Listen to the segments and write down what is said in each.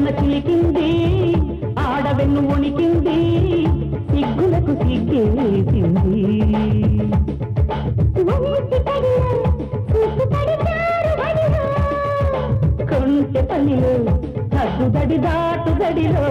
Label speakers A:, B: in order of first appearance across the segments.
A: కన్న చిలికింది ఆడవెన్ను వణికింది సిగ్గులకు సిగ్గేసింది కొంటె పనిలో హద్దుదడి దాటుదడిలో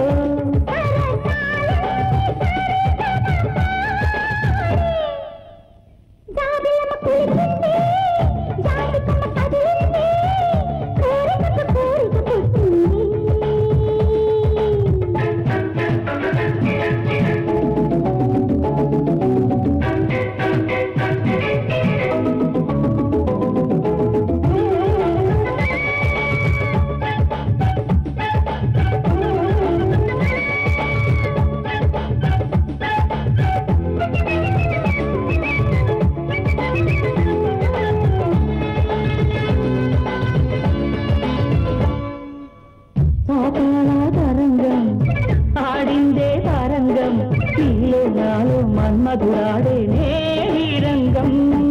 A: పాతాళ తరంగం ఆడిందే తరంగం నీలో నాలో మన్మధురాడే నీ రంగం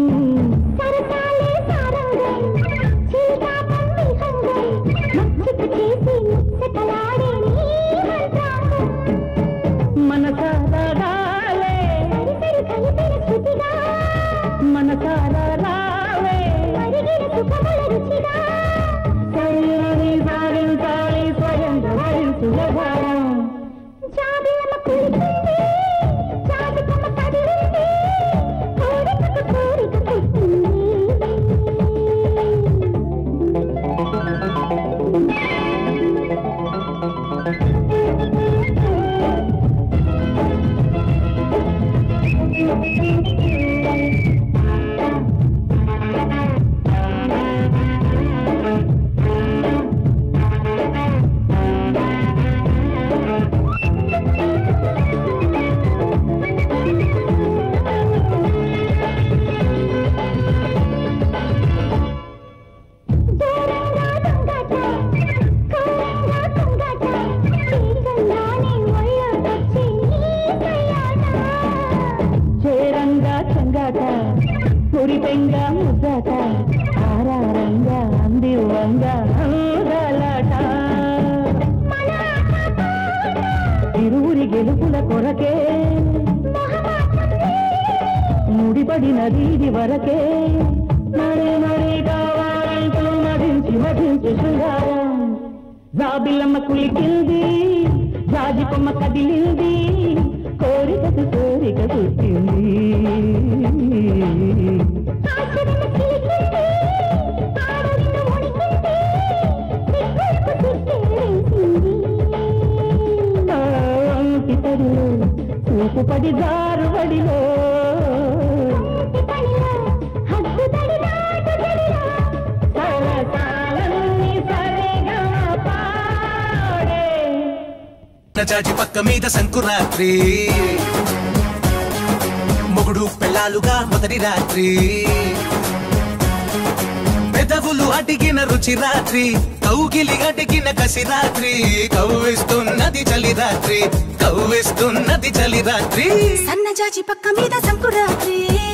A: మనసారాలే మనసారాలే సయ్యని సాగించాలి స్వయం సులభం చేరంగా చెంగాట పురిపెంగా ముద్దాట ఆరారంగా అందివంగా అందలాట ఇరువురి గెలుపుల కొరకే ముడిపడినది ఇది వరకే మడి మడి కావాలంటూ మదించి మదించి శృంగారం జాబిల్లమ్మ కులికింది జాజి కొమ్మ కదిలింది కోరికకు కోరిక పుట్టింది ఆ వంటి తడిలో చూపు పడి జారుబడిలో సరసాలన్నీ సరిగా పాడే
B: చాచి పక్క మీద సంకురాత్రి మొగుడు పెళ్ళాలుగా మొదటి రాత్రి పెదవులు అడిగిన రుచి రాత్రి కౌగిలి అడిగిన కసి రాత్రి కవ్విస్తున్నది చలి రాత్రి కవ్విస్తున్నది చలి రాత్రి
C: సన్నజాజి పక్క మీద సంకురాత్రి